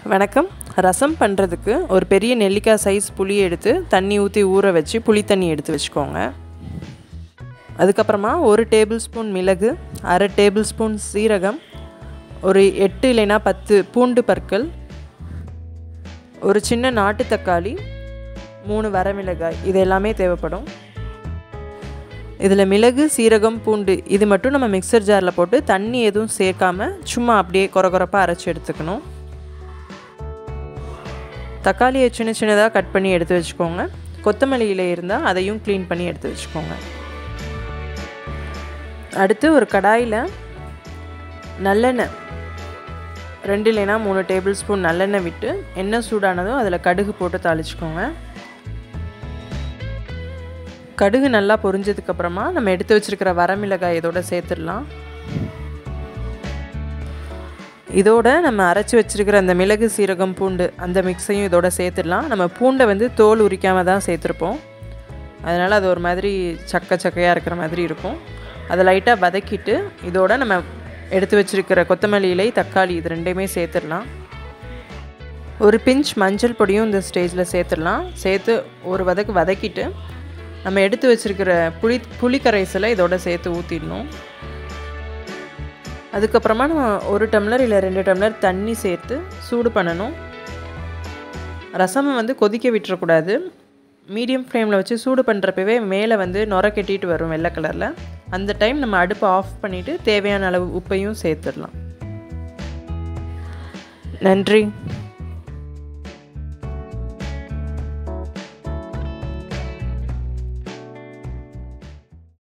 வணக்கம் ரசம் பண்ணுறதுக்கு ஒரு பெரிய நெல்லிக்காய் சைஸ் புளி எடுத்து தண்ணி ஊற்றி ஊற வச்சு புளி தண்ணி எடுத்து வச்சுக்கோங்க அதுக்கப்புறமா ஒரு டேபிள் ஸ்பூன் மிளகு அரை டேபிள் ஸ்பூன் சீரகம் ஒரு எட்டு இல்லைன்னா பத்து பூண்டு பற்கள் ஒரு சின்ன நாட்டு தக்காளி மூணு வரமிளகாய் இது எல்லாமே தேவைப்படும் இதில் மிளகு சீரகம் பூண்டு இது மட்டும் நம்ம மிக்சர் ஜாரில் போட்டு தண்ணி எதுவும் சேர்க்காம சும்மா அப்படியே கொரகொரப்பாக அரைச்சி எடுத்துக்கணும் தக்காளியை சின்ன சின்னதாக கட் பண்ணி எடுத்து வச்சுக்கோங்க கொத்தமல்லி இலை இருந்தால் அதையும் க்ளீன் பண்ணி எடுத்து வச்சுக்கோங்க அடுத்து ஒரு கடாயில் நல்லெண்ணெய் ரெண்டு இல்லைனா மூணு டேபிள் ஸ்பூன் நல்லெண்ணெய் விட்டு எண்ணெய் சூடானதும் அதில் கடுகு போட்டு தாளிச்சுக்கோங்க கடுகு நல்லா பொரிஞ்சதுக்கப்புறமா நம்ம எடுத்து வச்சுருக்கிற வரமிளகாய் இதோட சேர்த்துடலாம் இதோட நம்ம அரைச்சி வச்சுருக்கிற அந்த மிளகு சீரகம் பூண்டு அந்த மிக்ஸையும் இதோட சேர்த்துடலாம் நம்ம பூண்டை வந்து தோல் உரிக்காமல் தான் சேர்த்துருப்போம் அதனால் அது ஒரு மாதிரி சக்க சக்கையாக இருக்கிற மாதிரி இருக்கும் அதை லைட்டாக வதக்கிட்டு இதோட நம்ம எடுத்து வச்சுருக்கிற கொத்தமல்லி இலை தக்காளி இது ரெண்டையுமே சேர்த்துடலாம் ஒரு பிஞ்ச் மஞ்சள் பொடியும் இந்த ஸ்டேஜில் சேர்த்துடலாம் சேர்த்து ஒரு வதக்கு வதக்கிட்டு நம்ம எடுத்து வச்சுருக்கிற புளி புளி கரைசலை இதோட சேர்த்து ஊற்றிடணும் அதுக்கப்புறமா நம்ம ஒரு டம்ளர் இல்லை ரெண்டு டம்ளர் தண்ணி சேர்த்து சூடு பண்ணணும் ரசமை வந்து கொதிக்க விட்டுறக்கூடாது மீடியம் ஃப்ளேமில் வச்சு சூடு பண்ணுறப்பவே மேலே வந்து நுர கெட்டிட்டு வரும் வெள்ளை கலரில் அந்த டைம் நம்ம அடுப்பை ஆஃப் பண்ணிவிட்டு தேவையான அளவு உப்பையும் சேர்த்துடலாம் நன்றி